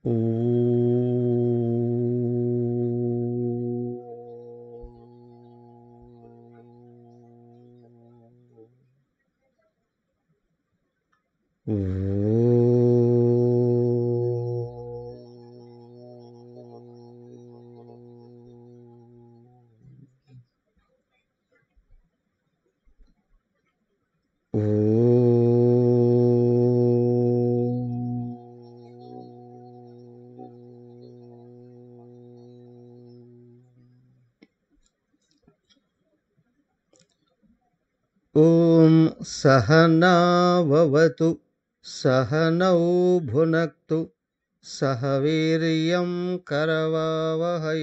ॐ सहनाववतु सहनौ भुनक्तु सह वीर्यं करवावहै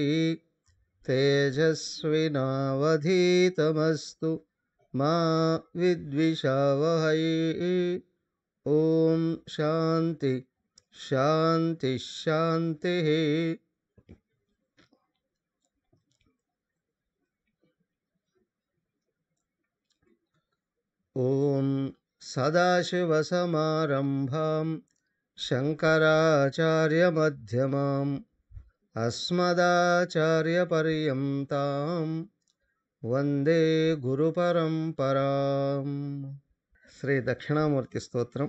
तेजस्विनावधीतमस्तु मा विद्विषावहै ॐ शान्ति शान्तिः शान्तिः ॐ सदाशिवसमारम्भां शङ्कराचार्यमध्यमाम् अस्मदाचार्यपर्यन्तां వందే గురు పరంపరాం శ్రీ దక్షిణామూర్తి స్తోత్రం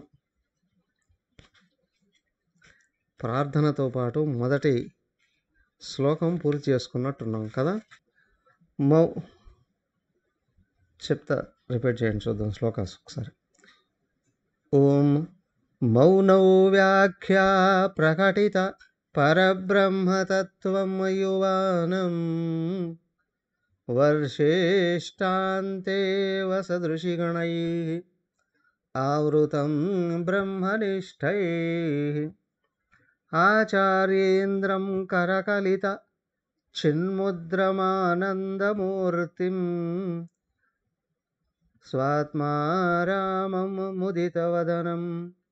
ప్రార్థనతో పాటు మొదటి శ్లోకం పూర్తి చేసుకున్నట్టున్నాం కదా మౌ చెప్తా రిపీట్ చేయండి చూద్దాం శ్లోకాస్ ఒకసారి ఓం మౌనౌ వ్యాఖ్యా ప్రకటిత పరబ్రహ్మతత్వం యువానం వర్షేష్టాంతే వసదృశిగణైः ఆవృతం బ్రహ్మనిష్టైः ఆచార్యేంద్రం కరకలిత చిన్ముద్రమానందమూర్తిం స్వాత్మా రామం ముదితవదనం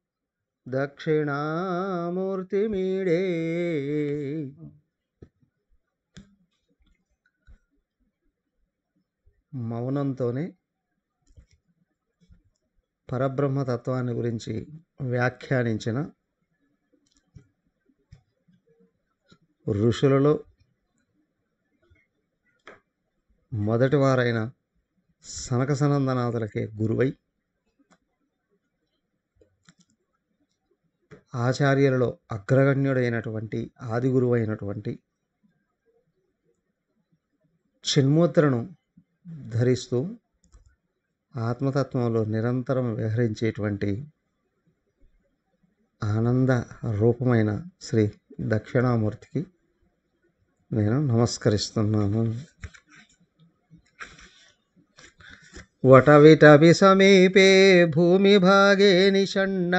దక్షిణామూర్తిమీడే మౌనంతోనే పరబ్రహ్మతత్వాన్ని గురించి వ్యాఖ్యానించిన ఋషులలో మొదటివారైన సనక సనందనాథులకే గురువై ఆచార్యులలో అగ్రగణ్యుడైనటువంటి ఆది గురువు అయినటువంటి చిన్ముద్రను ధరిస్తూ ఆత్మతత్వంలో నిరంతరం వ్యవహరించేటువంటి ఆనంద రూపమైన శ్రీ దక్షిణామూర్తికి నేను నమస్కరిస్తున్నాను వటవిటవి సమీపే భూమిభాగే నిషण्ణ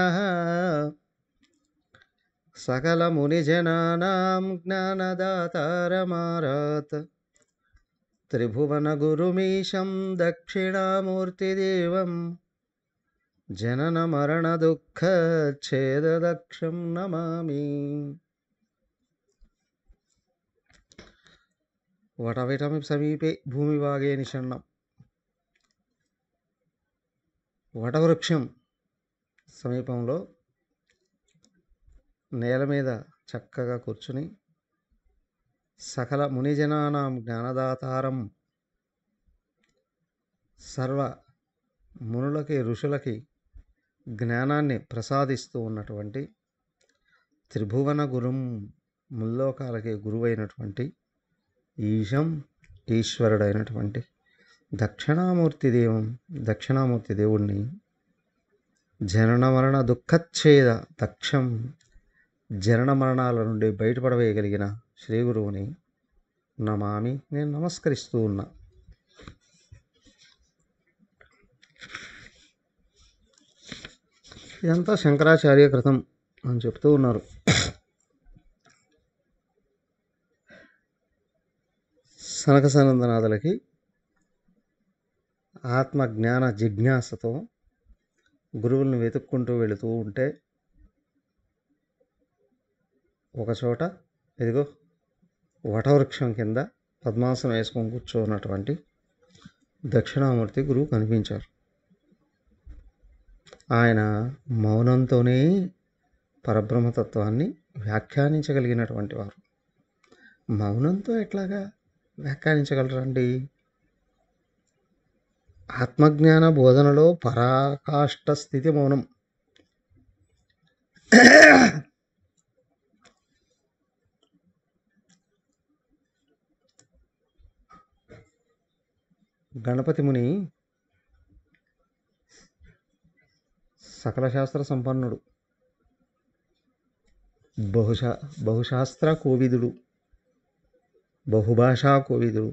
సకలమునిజనానాం జ్ఞానదాతారమారాత్ త్రిభువనగురుమీశం దక్షిణామూర్తిదేవం జననమరణదుఃఖచ్ఛేదదక్షం నమామి వటవిటమి సమీపే భూమివాగే నిషణ్ణం వటవృక్షం సమీపంలో నేల మీద చక్కగా కూర్చుని సకల మునిజనానాం జ్ఞానదాతారం సర్వ మునులకి ఋషులకి జ్ఞానాన్ని ప్రసాదిస్తూ ఉన్నటువంటి త్రిభువన గురుం ముల్లోకాలకి గురువైనటువంటి ఈశం ఈశ్వరుడైనటువంటి దక్షిణామూర్తి దేవం దక్షిణామూర్తి దేవుణ్ణి జనన మరణ దుఃఖచ్ఛేద దక్షం జనన మరణాల నుండి బయటపడవేయగలిగిన శ్రీ గురువుని నమామి నేను నమస్కరిస్తూ ఉన్నా ఇదంతా శంకరాచార్య కృతం అని చెప్తూ ఉన్నారు సనక సనందనాథులకి ఆత్మ జ్ఞాన జిజ్ఞాసతో గురువుల్ని వెతుక్కుంటూ వెళుతూ ఉంటే ఒకచోట ఇదిగో వటవృక్షం కింద పద్మాసనం వేసుకొని కూర్చోన్నటువంటి దక్షిణామూర్తి గురువు కనిపించారు ఆయన మౌనంతోనే పరబ్రహ్మతత్వాన్ని వ్యాఖ్యానించగలిగినటువంటి వారు మౌనంతో ఎట్లాగా వ్యాఖ్యానించగలరండి ఆత్మజ్ఞాన బోధనలో పరాకాష్ట స్థితి మౌనం గణపతి ముని సకల శాస్త్ర సంపన్నుడు బహుశా బహుశాస్త్ర కోవిదుడు బహుభాషా కోవిదుడు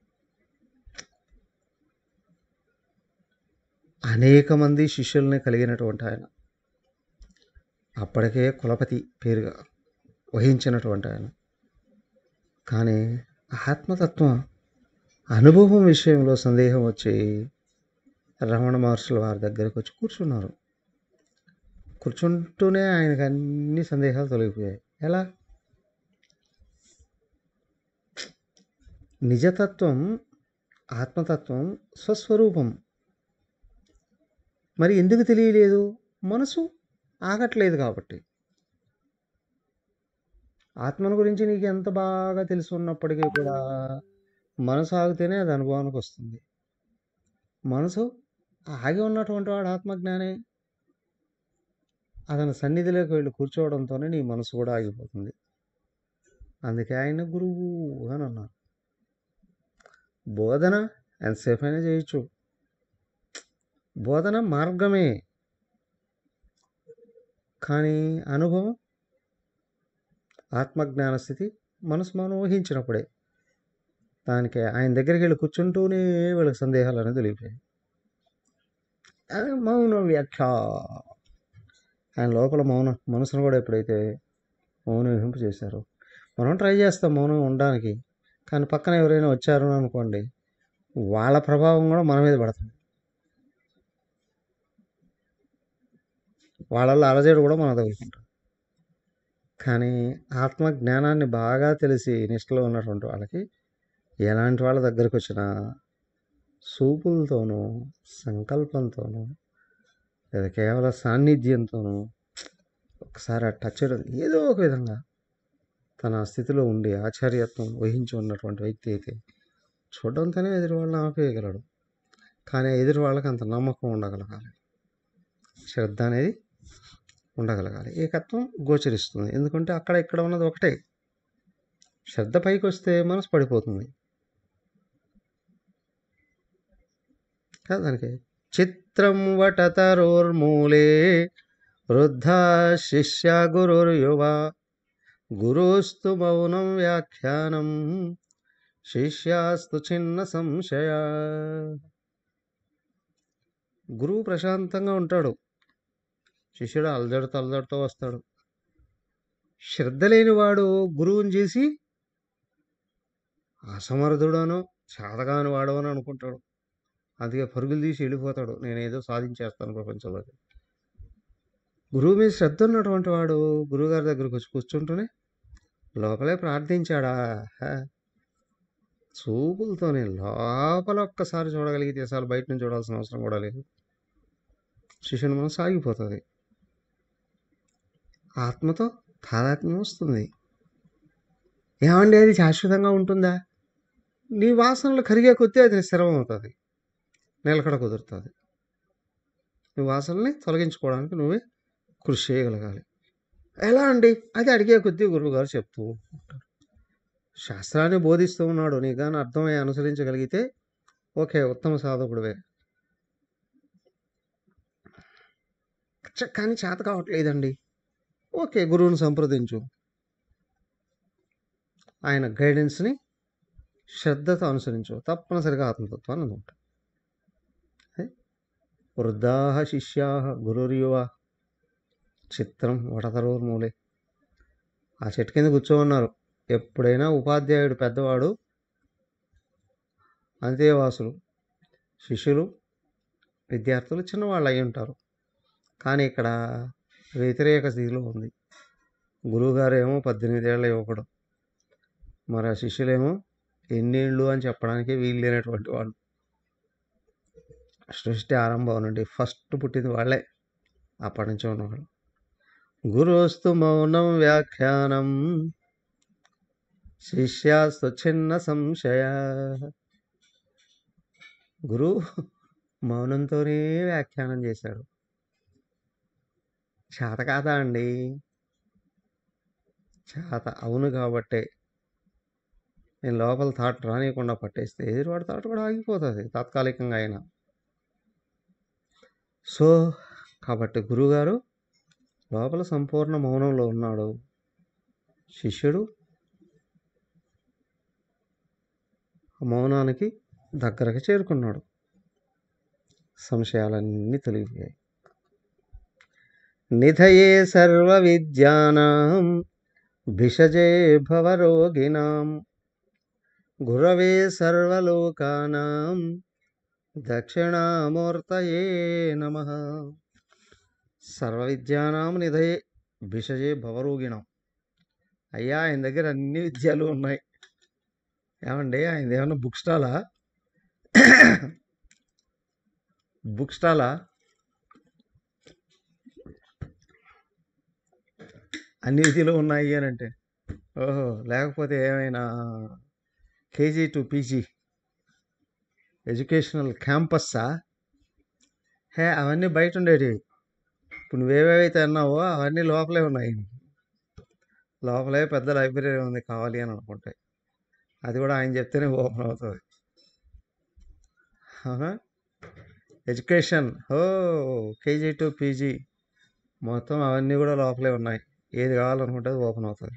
అనేక మంది శిష్యుల్ని కలిగినటువంటి ఆయన అప్పటికే కులపతి పేరుగా వహించినటువంటి ఆయన కానీ ఆత్మతత్వం అనుభవం విషయంలో సందేహం వచ్చి రమణ మహర్షుల వారి దగ్గరకు వచ్చి కూర్చున్నారు కూర్చుంటూనే ఆయనకు అన్ని సందేహాలు తొలగిపోయాయి ఎలా నిజతత్వం ఆత్మతత్వం స్వస్వరూపం మరి ఎందుకు తెలియలేదు మనసు ఆగట్లేదు కాబట్టి ఆత్మను గురించి నీకు ఎంత బాగా తెలిసి ఉన్నప్పటికీ కూడా మనసు ఆగితేనే అది అనుభవానికి వస్తుంది మనసు ఆగి ఉన్నటువంటి వాడు ఆత్మజ్ఞానే అతని సన్నిధిలోకి వెళ్ళి కూర్చోవడంతోనే నీ మనసు కూడా ఆగిపోతుంది అందుకే ఆయన గురువు అని అన్నారు బోధన ఎంతసేపు అయినా చేయొచ్చు బోధన మార్గమే కానీ అనుభవం ఆత్మజ్ఞాన స్థితి మనసు మనం ఊహించినప్పుడే దానికి ఆయన దగ్గరికి వెళ్ళి కూర్చుంటూనే వీళ్ళకి సందేహాలు అనేది తెలియపోయాయి అది మౌన వ్యాఖ్య ఆయన లోపల మౌన మనసును కూడా ఎప్పుడైతే మౌనం విహింపు చేశారో మనం ట్రై చేస్తాం మౌనం ఉండడానికి కానీ పక్కన ఎవరైనా వచ్చారు అనుకోండి వాళ్ళ ప్రభావం కూడా మన మీద పడుతుంది వాళ్ళల్లో అలజడి కూడా మనం తగులుకుంటాం కానీ ఆత్మ జ్ఞానాన్ని బాగా తెలిసి నిష్టలో ఉన్నటువంటి వాళ్ళకి ఎలాంటి వాళ్ళ దగ్గరికి వచ్చినా సూపులతోనూ సంకల్పంతోనూ లేదా కేవలం సాన్నిధ్యంతోనూ ఒకసారి ఆ టచ్ చేయడం ఏదో ఒక విధంగా తన స్థితిలో ఉండి ఆచార్యత్వం వహించి ఉన్నటువంటి వ్యక్తి అయితే చూడడంతోనే ఎదురు వాళ్ళని ఆపేయగలడు కానీ ఎదురు వాళ్ళకి అంత నమ్మకం ఉండగలగాలి శ్రద్ధ అనేది ఉండగలగాలి ఏకత్వం గోచరిస్తుంది ఎందుకంటే అక్కడ ఇక్కడ ఉన్నది ఒకటే శ్రద్ధ పైకి వస్తే మనసు పడిపోతుంది దానికి చిత్రం వటతరోర్మూలే వృద్ధ శిష్య గురుర్యువ గురుస్తు మౌనం వ్యాఖ్యానం శిష్యాస్తు చిన్న సంశయ గురువు ప్రశాంతంగా ఉంటాడు శిష్యుడు అలజడితో అలజడితో వస్తాడు శ్రద్ధ లేనివాడు గురువుని చేసి అసమర్థుడనో చేతగాని వాడు అని అనుకుంటాడు అందుకే పరుగులు తీసి వెళ్ళిపోతాడు నేనేదో సాధించేస్తాను ప్రపంచంలో గురువు మీద శ్రద్ధ ఉన్నటువంటి వాడు గురువుగారి దగ్గరకు వచ్చి కూర్చుంటూనే లోపలే ప్రార్థించాడా హ. చూపులతోనే లోపల ఒక్కసారి చూడగలిగితే అసలు బయట నుంచి చూడాల్సిన అవసరం కూడా లేదు శిష్యుని మనం సాగిపోతుంది ఆత్మతో తాదాత్మ్యం వస్తుంది ఏమండి అది శాశ్వతంగా ఉంటుందా నీ వాసనలు కరిగే కొద్దీ అది స్థిరం అవుతుంది నిలకడ కుదురుతుంది నీ వాసనల్ని తొలగించుకోవడానికి నువ్వే కృషి చేయగలగాలి ఎలా అండి అది అడిగే కొద్దీ గురువుగారు చెప్తూ ఉంటారు శాస్త్రాన్ని బోధిస్తూ ఉన్నాడు నీకు కానీ అర్థమై అనుసరించగలిగితే ఓకే ఉత్తమ సాధకుడివే చ- కానీ చేత కావట్లేదండి ఓకే గురువుని సంప్రదించు ఆయన గైడెన్స్ని శ్రద్ధతో అనుసరించు తప్పనిసరిగా ఆత్మతత్వాన్ని అందుకుంటావు వృద్ధా శిష్యా గురుర్యువ చిత్రం వటతరోర్మూలే ఆ చెట్టు కింద కూర్చోమన్నారు ఎప్పుడైనా ఉపాధ్యాయుడు పెద్దవాడు అంతేవాసులు శిష్యులు విద్యార్థులు చిన్నవాళ్ళు అయి ఉంటారు కానీ ఇక్కడ వ్యతిరేక స్థితిలో ఉంది గురువుగారు ఏమో పద్దెనిమిది ఏళ్ళ యువకుడు మరి ఆ శిష్యులేమో ఎన్నేళ్ళు అని చెప్పడానికి వీలు లేనటువంటి వాళ్ళు సృష్టి ఆరంభం నుండి ఫస్ట్ పుట్టింది వాళ్ళే అప్పటి నుంచి ఉన్నవాళ్ళు గురోస్తు మౌనం వ్యాఖ్యానం శిష్యాస్తు చిన్న సంశయ గురువు మౌనంతోనే వ్యాఖ్యానం చేశాడు చేత కాదా అండి చేత అవును కాబట్టే నేను లోపల థాట్ రానియకుండా పట్టేస్తే ఎదురువాడి థాట్ కూడా ఆగిపోతుంది తాత్కాలికంగా అయినా సో కాబట్టి గురువుగారు లోపల సంపూర్ణ మౌనంలో ఉన్నాడు శిష్యుడు ఆ మౌనానికి దగ్గరకు చేరుకున్నాడు సంశయాలన్నీ తొలగిపోయాయి నిధయే సర్వ విద్యానాం భిషజే భవరోగిణాం గురవే సర్వలోకానాం దక్షిణామూర్తయే నమ సర్వ విద్యానాం నిధయే భిషజే భవరోగిణం అయ్యా ఆయన దగ్గర అన్ని విద్యలు ఉన్నాయి ఏమండి ఆయన ఏమన్నా బుక్ స్టాలా బుక్ స్టాలా అన్ని విధులు ఉన్నాయి అని అంటే ఓహో లేకపోతే ఏమైనా కేజీ టు పీజీ ఎడ్యుకేషనల్ క్యాంపస్సా హే అవన్నీ బయట ఉండేటివి ఇప్పుడు నువ్వేవేవైతే అన్నావో అవన్నీ లోపలే ఉన్నాయి లోపలే పెద్ద లైబ్రరీ ఉంది కావాలి అని అనుకుంటే అది కూడా ఆయన చెప్తేనే ఓపెన్ అవుతుంది అవునా ఎడ్యుకేషన్ ఓ కేజీ టు పీజీ మొత్తం అవన్నీ కూడా లోపలే ఉన్నాయి ఏది కావాలనుకుంటే అది ఓపెన్ అవుతుంది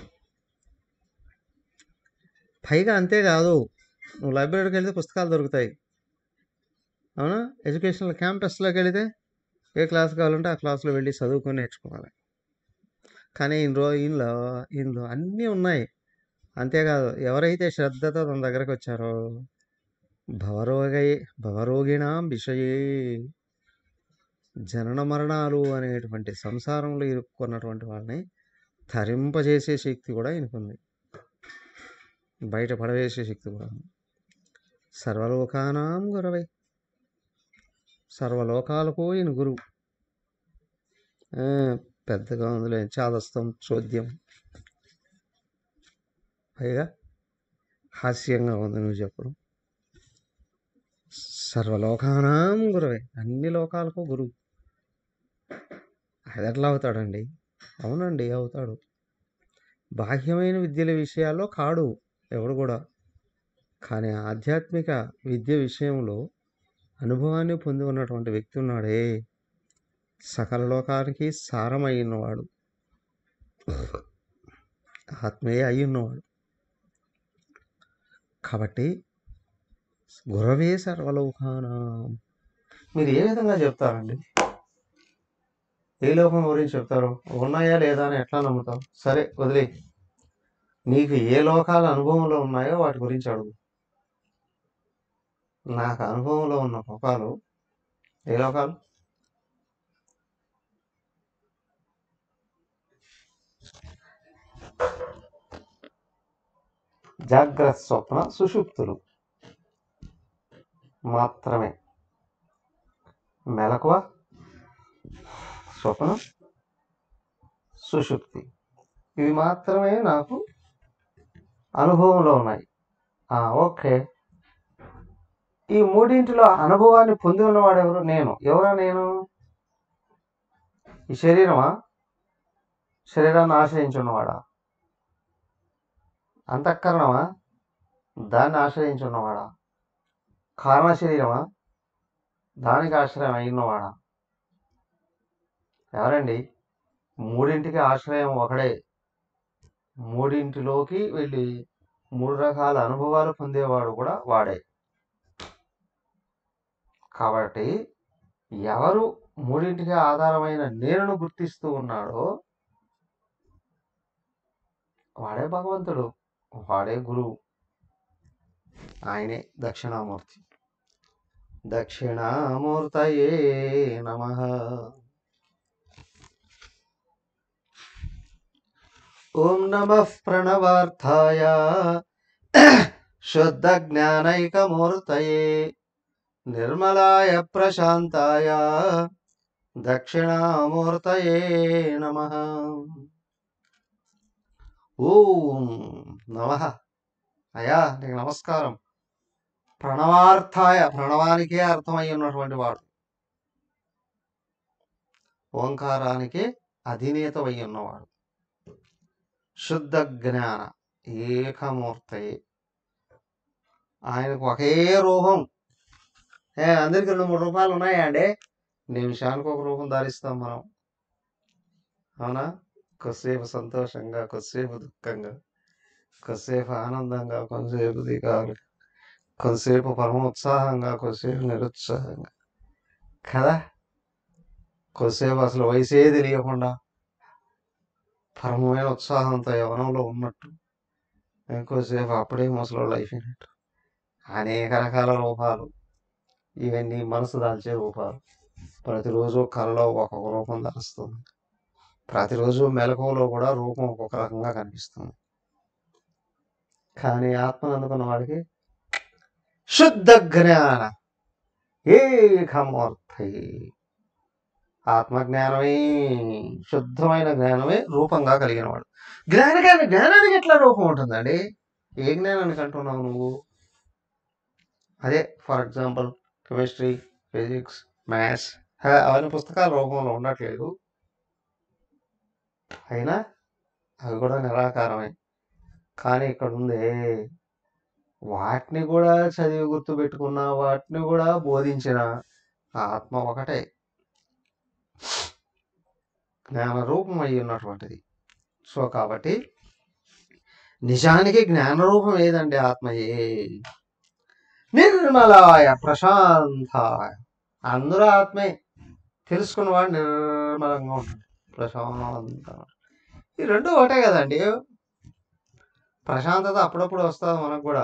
పైగా అంతేకాదు నువ్వు లైబ్రరీకి వెళ్తే పుస్తకాలు దొరుకుతాయి అవునా ఎడ్యుకేషనల్ క్యాంపస్లోకి వెళితే ఏ క్లాస్ కావాలంటే ఆ క్లాస్లో వెళ్ళి చదువుకొని నేర్చుకోవాలి కానీ ఇందులో ఇందులో ఇందులో అన్నీ ఉన్నాయి అంతేకాదు ఎవరైతే శ్రద్ధతో తన దగ్గరకు వచ్చారో భవరోగై భవరోగిణాం విషయే జనన మరణాలు అనేటువంటి సంసారంలో ఇరుక్కున్నటువంటి వాళ్ళని తరింపజేసే శక్తి కూడా ఈయనకుంది బయట పడవేసే శక్తి కూడా ఉంది సర్వలోకానాం గురవై సర్వలోకాలకు ఈయన గురువు ఆ, పెద్దగా ఉందిలే చాదస్తం చోద్యం పైగా హాస్యంగా ఉంది నువ్వు చెప్పడం సర్వలోకానాం గురువే అన్ని లోకాలకు గురువు అది ఎట్లా అవుతాడండి అవునండి అవుతాడు బాహ్యమైన విద్యల విషయాల్లో కాడు ఎవడు కూడా కానీ ఆధ్యాత్మిక విద్య విషయంలో అనుభవాన్ని పొంది ఉన్నటువంటి వ్యక్తి ఉన్నాడే సకల లోకానికి సారమైనవాడు ఆత్మీయ అయి ఉన్నవాడు కాబట్టి గురవే సర్వలోకానం మీరు ఏ విధంగా చెప్తారండి ఏ లోకం గురించి చెప్తారు ఉన్నాయా లేదా అని ఎట్లా నమ్ముతాం సరే వదిలే నీకు ఏ లోకాల అనుభవంలో ఉన్నాయో వాటి గురించి అడుగు నాకు అనుభవంలో ఉన్న లోకాలు ఏ లోకాలు జాగ్రత్త స్వప్న సుషుప్తులు మాత్రమే మెలకువ స్వప్న సుషుప్తి ఇవి మాత్రమే నాకు అనుభవంలో ఉన్నాయి ఆ, ఓకే ఈ మూడింటిలో అనుభవాన్ని పొంది ఉన్నవాడు ఎవరు నేను ఎవరా నేను ఈ శరీరమా శరీరాన్ని ఆశ్రయించున్నవాడా అంతఃకరణమా దాన్ని ఆశ్రయించున్నవాడా కారణ శరీరమా దానికి ఆశ్రయం అయినవాడా ఎవరండి మూడింటికి ఆశ్రయం ఒకడే మూడింటిలోకి వెళ్ళి మూడు రకాల అనుభవాలు పొందేవాడు కూడా వాడే కాబట్టి ఎవరు మూడింటికి ఆధారమైన నేనును గుర్తిస్తూ ఉన్నాడో వాడే భగవంతుడు వాడే గురువు ఆయనే దక్షిణామూర్తి దక్షిణామూర్తయే నమ ఓం నమ ప్రణవార్థాయ శుద్ధ జ్ఞానైకమూర్తయే నిర్మలాయ ప్రశాంతాయ దక్షిణామూర్తయే నమ ఓం నమ అయ్యా నీకు నమస్కారం ప్రణవార్థాయ ప్రణవానికే అర్థమై ఉన్నటువంటి వాడు ఓంకారానికి అధినేత అయి ఉన్నవాడు శుద్ధ జ్ఞాన ఏకమూర్తయే ఆయనకు ఒకే రూపం ఏ అందరికి రెండు మూడు రూపాయలు ఉన్నాయా అండి నిమిషానికి ఒక రూపం ధరిస్తాం మనం అవునా కొద్దిసేపు సంతోషంగా కొద్దిసేపు దుఃఖంగా కొద్దిసేపు ఆనందంగా కొంతసేపు దిగాలి కొంతసేపు పరమ ఉత్సాహంగా కొద్దిసేపు నిరుత్సాహంగా కదా కొద్దిసేపు అసలు వయసే తెలియకుండా పరమమైన ఉత్సాహంతో యవనంలో ఉన్నట్టు ఇంకోసేపు అప్పుడే ముసలో లైఫ్ అయినట్టు అనేక రకాల రూపాలు ఇవన్నీ మనసు దాల్చే రూపాలు ప్రతిరోజు కళలో ఒక్కొక్క రూపం ధరిస్తుంది ప్రతిరోజు మెలకువలో కూడా రూపం ఒక్కొక్క రకంగా కనిపిస్తుంది కానీ ఆత్మను అందుకున్న వాడికి శుద్ధ జ్ఞాన ఏకమూర్తి ఆత్మజ్ఞానమే శుద్ధమైన జ్ఞానమే రూపంగా కలిగిన వాడు జ్ఞానకాన్ని జ్ఞానానికి ఎట్లా రూపం ఉంటుందండి ఏ జ్ఞానానికి అంటున్నావు నువ్వు అదే for example chemistry physics maths అవన్నీ పుస్తకాల రూపంలో ఉండట్లేదు అయినా అవి కూడా నిరాకారమే కానీ ఇక్కడ ఉంది వాటిని కూడా చదివి గుర్తు పెట్టుకున్న వాటిని కూడా బోధించిన ఆత్మ ఒకటే జ్ఞాన రూపం అయి ఉన్నటువంటిది సో కాబట్టి నిజానికి జ్ఞాన రూపం ఏదండి ఆత్మయే నిర్మలాయ ప్రశాంతాయ అందరూ ఆత్మే తెలుసుకున్నవాడు నిర్మలంగా ఉంటాడు ప్రశాంతంగా ఈ రెండు ఒకటే కదండి ప్రశాంతత అప్పుడప్పుడు వస్తుంది మనకు కూడా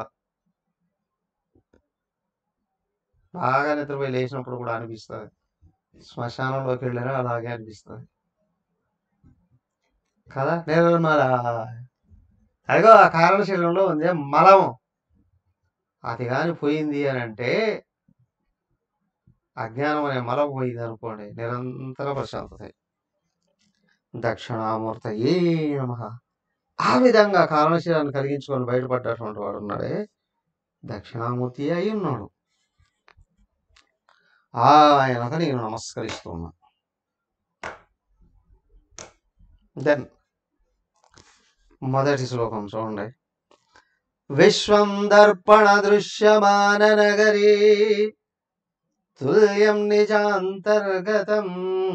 బాగా నిద్రపోయి లేచినప్పుడు కూడా అనిపిస్తుంది శ్మశానంలోకి వెళ్ళినా అలాగే అనిపిస్తుంది కదా నిర్మల అదిగో ఆ కారణ శరీరంలో ఉంది మలం అది కానీ పోయింది అని అంటే అజ్ఞానం అనే మలం పోయింది అనుకోండి నిరంతర ప్రశాంతత దక్షిణామూర్త ఏ నమ ఆ విధంగా కారణశీలాన్ని కలిగించుకొని బయటపడ్డటువంటి వాడు ఉన్నాడే దక్షిణామూర్తి అయి ఉన్నాడు ఆయనకు నేను నమస్కరిస్తున్నా దెన్ మొదటి శ్లోకం చూడండి విశ్వం దర్పణ దృశ్యమాన నగరీ తుల్యం నిజాంతర్గతం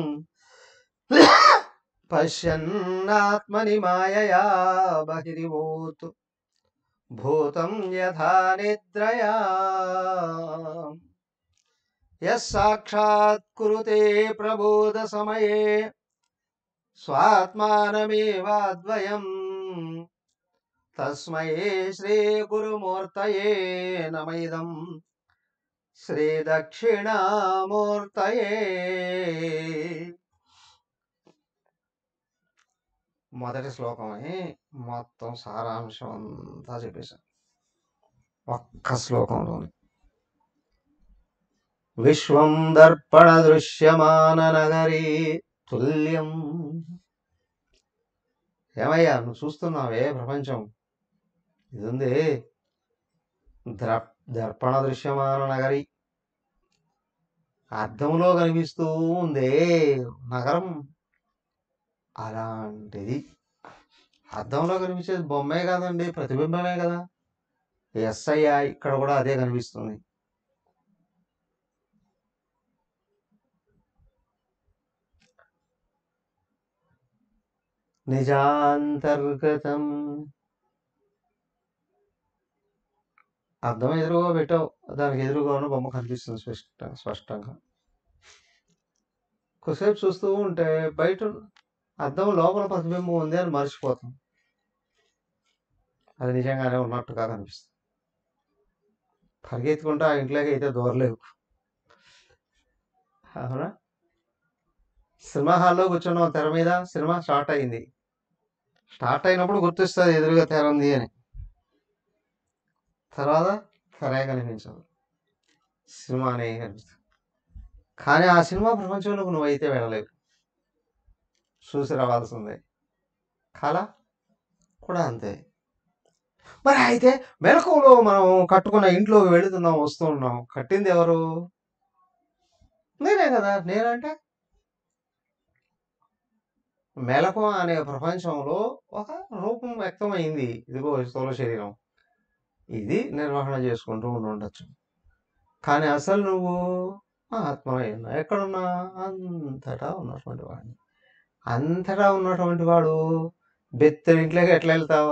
పశ్యన్నాత్మని మాయయా బహిరిభూత్ భూతం యథా నిద్రయా యస్సాక్షాత్ కురుతే ప్రబోధ సమయే స్వాత్మానమేవాద్వయం తస్మై శ్రీ గురుమూర్తయే నమైదం శ్రీ దక్షిణామూర్తయే మొదటి శ్లోకమే మొత్తం సారాంశం అంతా చెప్పేశాను ఒక్క శ్లోకంలోని విశ్వం దర్పణ దృశ్యమాన నగరీ తుల్యం ఏమయ్యా నువ్వు చూస్తున్నావే ప్రపంచం ఇది ఉంది ద్ర దర్పణ దృశ్యమాన నగరి అర్థంలో కనిపిస్తూ ఉందే నగరం అలాంటిది అద్దంలో కనిపించేది బొమ్మే కాదండి ప్రతిబింబమే కదా ఎస్ఐ ఇక్కడ కూడా అదే కనిపిస్తుంది నిజాంతర్గతం అర్థం ఎదురుగా పెట్టావు దానికి ఎదురుగా ఉన్న బొమ్మ కనిపిస్తుంది స్పష్ట స్పష్టంగా కొద్దిసేపు చూస్తూ ఉంటే బయట అద్దం లోపల ప్రతిబింబం ఉంది అని మర్చిపోతాం అది నిజంగానే ఉన్నట్టుగా కనిపిస్తుంది పరిగెత్తుకుంటూ ఆ ఇంట్లోకి అయితే దూరలేవు అవునా సినిమా హాల్లో కూర్చున్నాం తెర మీద సినిమా స్టార్ట్ అయింది స్టార్ట్ అయినప్పుడు గుర్తిస్తుంది ఎదురుగా తెర ఉంది అని తర్వాత తెరే కనిపించదు సినిమానే కనిపిస్తుంది కానీ ఆ సినిమా ప్రపంచంలోకి నువ్వైతే వెళ్ళలేవు చూసి రావాల్సిందే కళ కూడా అంతే మరి అయితే మెలకువలో మనం కట్టుకున్న ఇంట్లోకి వెళుతున్నాం వస్తున్నాం కట్టింది ఎవరు నేనే కదా నేనంటే మెలకు అనే ప్రపంచంలో ఒక రూపం వ్యక్తమైంది ఇదిగో ఈ స్థూల శరీరం ఇది నిర్వహణ చేసుకుంటూ ఉండి ఉండొచ్చు కానీ అసలు నువ్వు ఆత్మలో ఉన్నా ఎక్కడున్నా అంతటా ఉన్నటువంటి వాడిని అంతటా ఉన్నటువంటి వాడు బెత్తడి ఇంట్లోకి ఎట్లా వెళ్తావు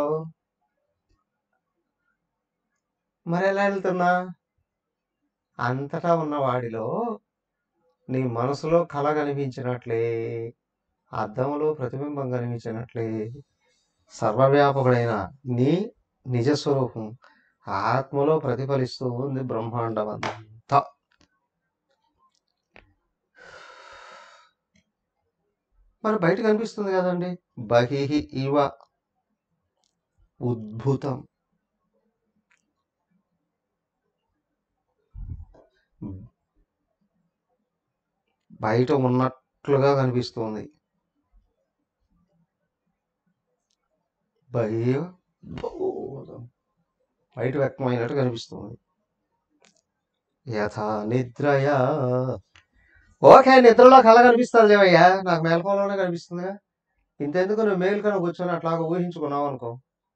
మరి ఎలా వెళ్తున్నా అంతటా ఉన్న వాడిలో నీ మనసులో కళ కనిపించినట్లే అద్దంలో ప్రతిబింబం కనిపించినట్లే సర్వవ్యాపకుడైన నీ నిజస్వరూపం ఆత్మలో ప్రతిఫలిస్తూ ఉంది బ్రహ్మాండం అంతా మరి బయట కనిపిస్తుంది కదండి బహిహి ఇవ ఉద్భుతం బయట ఉన్నట్లుగా కనిపిస్తుంది బహి భూతం. బయట వ్యక్తమైనట్టు కనిపిస్తుంది యథా నిద్రయా ఓకే నిద్రలో కళ కనిపిస్తుంది లేవయ్యా నాకు మేల్కోలోనే కనిపిస్తుందిగా ఇంతెందుకు నువ్వు మేల్కొని కూర్చొని అట్లాగా ఊహించుకున్నావు అనుకో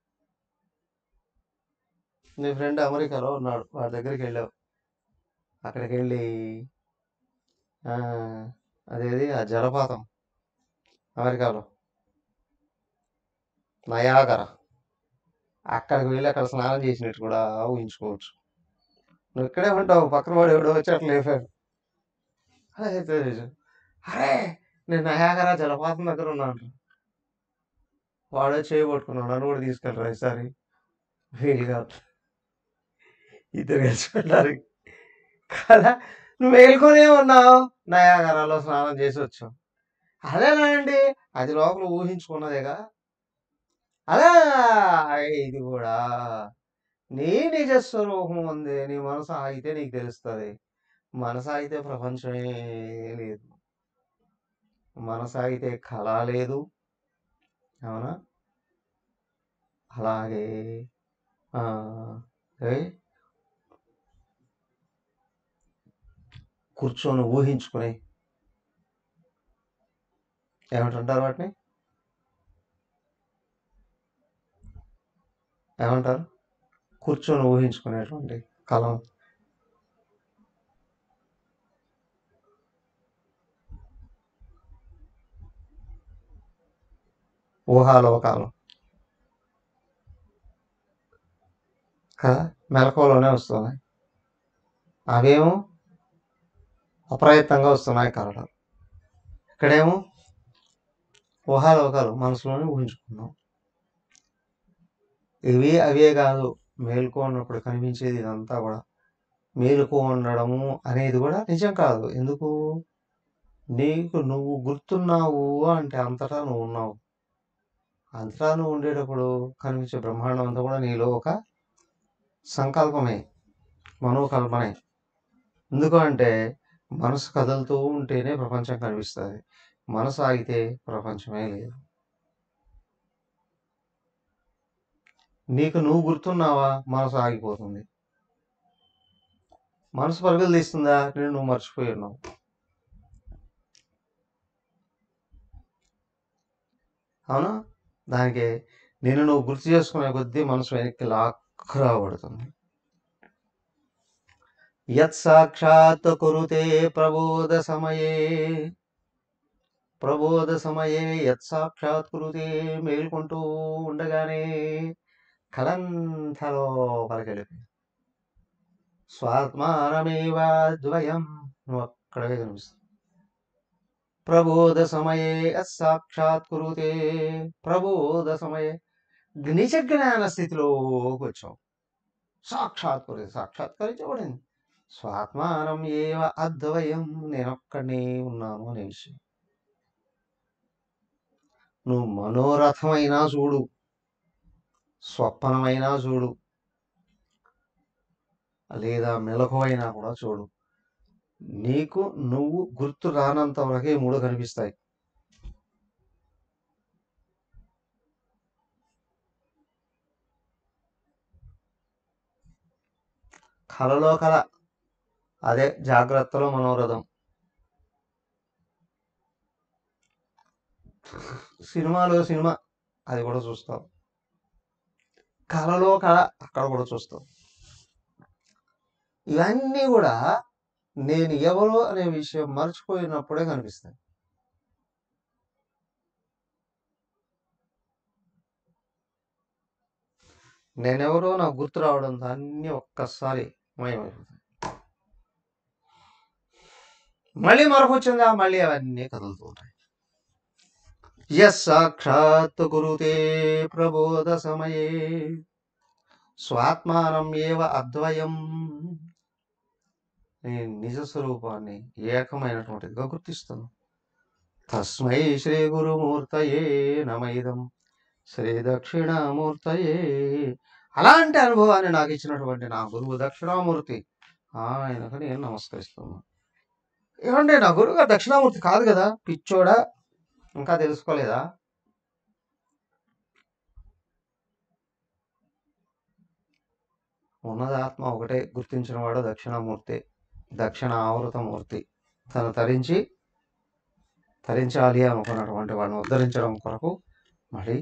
నీ ఫ్రెండ్ అమెరికాలో ఉన్నాడు వాడి దగ్గరికి వెళ్ళావు అక్కడికి వెళ్ళి ఆ, అదేది ఆ జలపాతం అమెరికాలో నయాగర అక్కడికి వెళ్ళి అక్కడ స్నానం చేసినట్టు కూడా ఊహించుకోవచ్చు నువ్వు ఇక్కడే ఉంటావు పక్కన వాడు ఎవడో వచ్చి అట్లా లేపాడు అదే తెలియదు అరే నేను నయాగర జలపాతం దగ్గర ఉన్నాను వాడే చేయబట్టుకున్నాడు నన్ను కూడా తీసుకెళ్ళరా ఈసారి వీలు కాదు ఇద్దరు కలిసి వెళ్ళారు కదా నువ్వు మేల్కొనే ఉన్నావు నయాగరాలో స్నానం చేసి వచ్చావు అదేనా అండి అది లోపల ఊహించుకున్నదేగా అలా ఇది కూడా నీ నిజస్వరూపం ఉంది నీ మనసు ఆగితే నీకు తెలుస్తుంది మనసు ఆగితే ప్రపంచమే లేదు మనసు ఆగితే కళ లేదు అవునా అలాగే ఆ, ఏ? కూర్చొని ఊహించుకుని ఏమంటుంటారు వాటిని ఏమంటారు కూర్చొని ఊహించుకునేటువంటి కలం ఊహాలోకాలు కదా మెలకువలోనే వస్తున్నాయి అవేమో అప్రయత్నంగా వస్తున్నాయి కలలు ఇక్కడేమో ఊహాలోకాలు మనసులోనే ఊహించుకున్నాం ఇవి అవే కాదు మేలుకో ఉన్నప్పుడు కనిపించేది ఇదంతా కూడా మేలుకో ఉండడము అనేది కూడా నిజం కాదు ఎందుకు నీకు నువ్వు గుర్తున్నావు అంటే అంతటా నువ్వు ఉన్నావు అంతటా నువ్వు ఉండేటప్పుడు కనిపించే బ్రహ్మాండం అంతా కూడా నీలో ఒక సంకల్పమే మనోకల్పనే ఎందుకు అంటే మనసు కదులుతూ ఉంటేనే ప్రపంచం కనిపిస్తుంది మనసు ఆగితే ప్రపంచమే లేదు నీకు నువ్వు గుర్తున్నావా మనసు ఆగిపోతుంది మనసు పరుగులు తీస్తుందా నేను నువ్వు మర్చిపోయి ఉన్నావు అవునా దానికి నేను నువ్వు గుర్తు చేసుకునే కొద్దీ మనసు వెనక్కి లాక్కు రాబడుతుంది యత్ సాక్షాత్ కురుతే ప్రబోధ సమయే ప్రబోధ సమయే యత్ సాక్షాత్ కురుతే మేల్కొంటూ ఉండగానే కలంతలో పలకెళ్ళిపోయి స్వాత్మానమేవ ద్వయం నువ్వు అక్కడే కనిపిస్తుంది ప్రబోధ సమయే అసాక్షాత్ కురుతే ప్రబోధ సమయే నిజ జ్ఞాన స్థితిలోకి వచ్చావు సాక్షాత్ కురుతే సాక్షాత్కరించబడింది స్వాత్మానం ఏవ అద్వయం నేనొక్కడే ఉన్నాను అనే విషయం నువ్వు మనోరథమైనా చూడు స్వప్నమైనా చూడు లేదా మెలకువైనా కూడా చూడు నీకు నువ్వు గుర్తు రానంత వరకు ఈ మూడు కనిపిస్తాయి కలలో కల అదే జాగ్రత్తలో మనోరథం సినిమాలో సినిమా అది కూడా చూస్తాం కళలో కళ అక్కడ కూడా చూస్తాం ఇవన్నీ కూడా నేను ఎవరు అనే విషయం మర్చిపోయినప్పుడే కనిపిస్తాయి నేనెవరో నాకు గుర్తు రావడంతో అన్నీ ఒక్కసారి మయమైపోతాయి మళ్ళీ మరొక వచ్చిందా మళ్ళీ అవన్నీ కదులుతూ ఉంటాయి యసాక్షాత్ కురుతే ప్రబోధ సమయే స్వాత్మానం ఏవ అద్వయం నేను నిజ స్వరూపాన్ని ఏకమైనటువంటిదిగా గుర్తిస్తాను తస్మై శ్రీ గురుమూర్తయే నమైదం శ్రీ దక్షిణామూర్తయే అలాంటి అనుభవాన్ని నాకు ఇచ్చినటువంటి నా గురువు దక్షిణామూర్తి ఆయనకు నేను నమస్కరిస్తున్నాను ఏమంటే నా గురువు దక్షిణామూర్తి కాదు కదా పిచ్చోడా ఇంకా తెలుసుకోలేదా ఉన్నదాత్మ ఒకటే గుర్తించిన వాడు దక్షిణామూర్తి దక్షిణ ఆవృతమూర్తి తను తరించి తరించాలి అనుకున్నటువంటి వాడిని ఉద్ధరించడం కొరకు మరి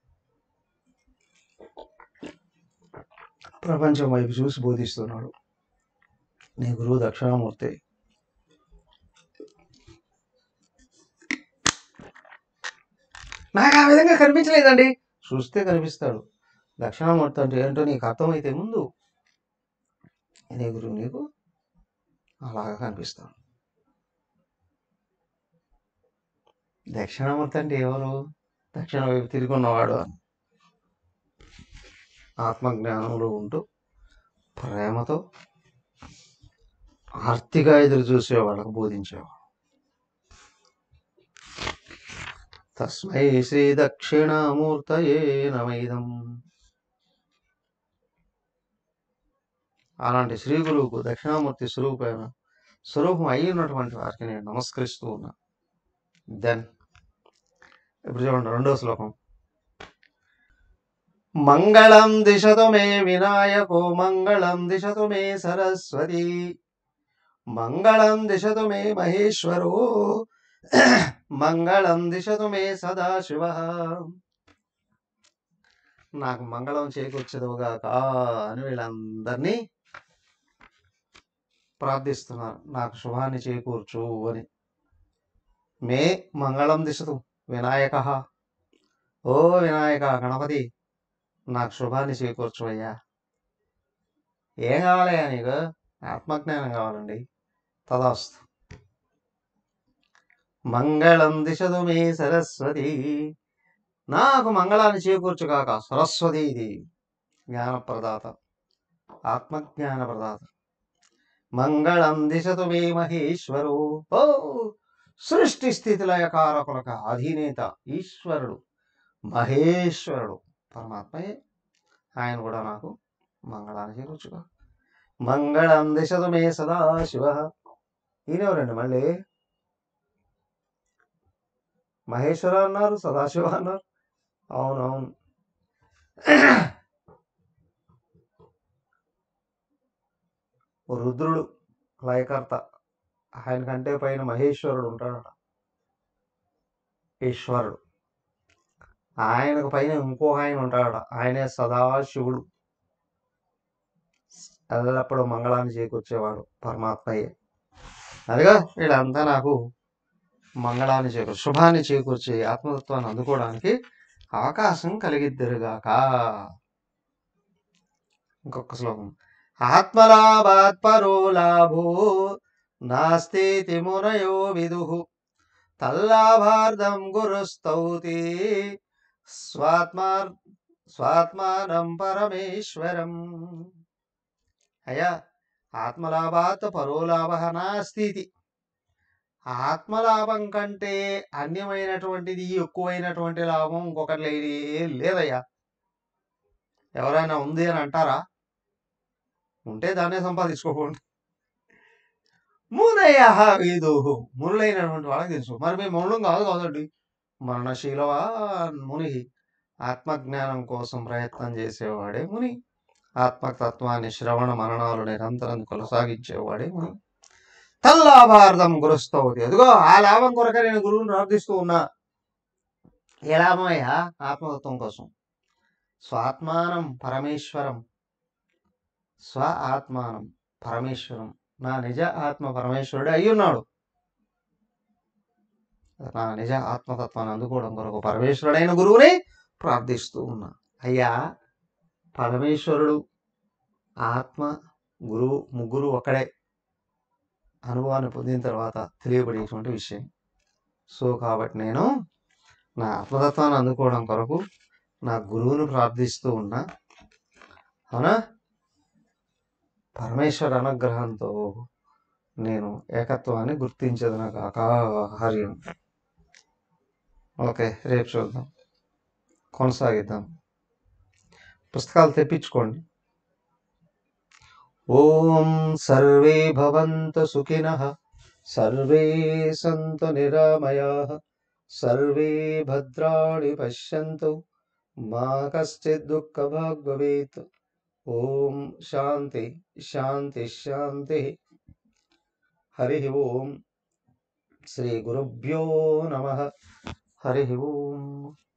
ప్రపంచం వైపు చూసి బోధిస్తున్నాడు నీ గురువు దక్షిణామూర్తి నాకు ఆ విధంగా కనిపించలేదండి చూస్తే కనిపిస్తాడు దక్షిణామూర్తి అంటే ఏంటో నీకు అర్థమైతే ముందు నీ గురువు నీకు అలాగా కనిపిస్తాడు దక్షిణామూర్తి అంటే ఎవరు దక్షిణ వైపు తిరిగి ఉన్నవాడు అని ఆత్మజ్ఞానంలో ఉంటూ ప్రేమతో ఆర్తిగా ఎదురు చూసే వాళ్ళకు బోధించేవాడు తస్మై శ్రీ దక్షిణామూర్తయే నమైదం అలాంటి శ్రీ గురువుకు దక్షిణామూర్తి స్వరూపమైన స్వరూపం అయి ఉన్నటువంటి వారికి నేను నమస్కరిస్తూ ఉన్నా దెన్ ఇప్పుడు చూడండి రెండో శ్లోకం మంగళం దిశతు మే వినాయకో మంగళం దిశతు మే సరస్వతి మంగళం దిశతు మే మహేశ్వరో మంగళం దిశతు మే సదాశివ నాకు మంగళం చేకూర్చదువుగాక అని వీళ్ళందరినీ ప్రార్థిస్తున్నారు నాకు శుభాన్ని చేకూర్చు అని మే మంగళం దిశతు వినాయక ఓ వినాయక గణపతి నాకు శుభాన్ని చేకూర్చు అయ్యా ఏం కావాలయ్యా నీకు ఆత్మజ్ఞానం కావాలండి తదాస్తు మంగళం దిశదు మే సరస్వతి నాకు మంగళాన్ని చేకూర్చుగాక సరస్వతి ఇది జ్ఞానప్రదాత ఆత్మజ్ఞాన ప్రదాత మంగళం దిశతు మే మహేశ్వరు ఓ సృష్టి స్థితి లయకారకులకు అధినేత ఈశ్వరుడు మహేశ్వరుడు పరమాత్మయే ఆయన కూడా నాకు మంగళాన్ని చేకూర్చుగా మంగళం దిశతు మే సదాశివ ఈయనెవరండి మళ్ళీ మహేశ్వర అన్నారు సదాశివ అన్నారు అవునవును రుద్రుడు లయకర్త ఆయన కంటే పైన మహేశ్వరుడు ఉంటాడట ఈశ్వరుడు ఆయనకు పైన ఇంకో ఆయన ఉంటాడట ఆయనే సదాశివుడు ఎల్లప్పుడూ మంగళాన్ని చేకూర్చేవాడు పరమాత్మయ్యే అదిగా వీళ్ళంతా నాకు మంగళాన్ని చేకూర్ శుభాన్ని చేకూర్చే ఆత్మతత్వాన్ని అందుకోవడానికి అవకాశం కలిగిద్దరుగాక ఇంకొక శ్లోకం ఆత్మలాభాత్ పరో లాభో నాస్తి మునయో విదు తల్లాభార్థం గురుస్తౌతి స్వాత్మార్ స్వాత్మానం పరమేశ్వరం అయ్యా ఆత్మలాభాత్ పరోలాభ నాస్తి ఆత్మలాభం కంటే అన్యమైనటువంటిది ఎక్కువైనటువంటి లాభం ఇంకొకటి లేని లేదయ్యా ఎవరైనా ఉంది అని అంటారా ఉంటే దాన్నే సంపాదించుకోకండి మునయ విదుహు మునులైనటువంటి వాళ్ళకి తెలుసు మరి మేము మునులం కాదు కాదండి మరణశీలవా ముని ఆత్మజ్ఞానం కోసం ప్రయత్నం చేసేవాడే ముని ఆత్మతత్వాన్ని శ్రవణ మననాలు నిరంతరం కొనసాగించేవాడే ముని తల్లాభారతం గురుస్తవుతి అదిగో ఆ లాభం కొరక నేను గురువుని ప్రార్థిస్తూ ఉన్నా ఏ లాభమయ్యా ఆత్మతత్వం కోసం స్వాత్మానం పరమేశ్వరం స్వ ఆత్మానం పరమేశ్వరం నా నిజ ఆత్మ పరమేశ్వరుడే అయి ఉన్నాడు నా నిజ ఆత్మతత్వాన్ని అందుకోవడం కొరకు పరమేశ్వరుడైన గురువుని ప్రార్థిస్తూ ఉన్నా అయ్యా పరమేశ్వరుడు ఆత్మ గురువు ముగ్గురు ఒకడే అనుభవాన్ని పొందిన తర్వాత తెలియబడేటువంటి విషయం సో కాబట్టి నేను నా ఆత్మతత్వాన్ని అందుకోవడం కొరకు నా గురువుని ప్రార్థిస్తూ ఉన్నా అవునా పరమేశ్వర అనుగ్రహంతో నేను ఏకత్వాన్ని గుర్తించదన కాక హరియం ఓకే రేపు చూద్దాం కొనసాగిద్దాం పుస్తకాలు తెప్పించుకోండి ఓం సర్వే భవంతు సుఖినః సర్వే సంతు నిరామయాః సర్వే భద్రాణి పశ్యంతు మా కశ్చిత్ దుఃఖభాగ్ భవేత్ ఓం శాంతి శాంతి శాంతి హరి ఓం శ్రీ గురుభ్యో నమ హరి ఓం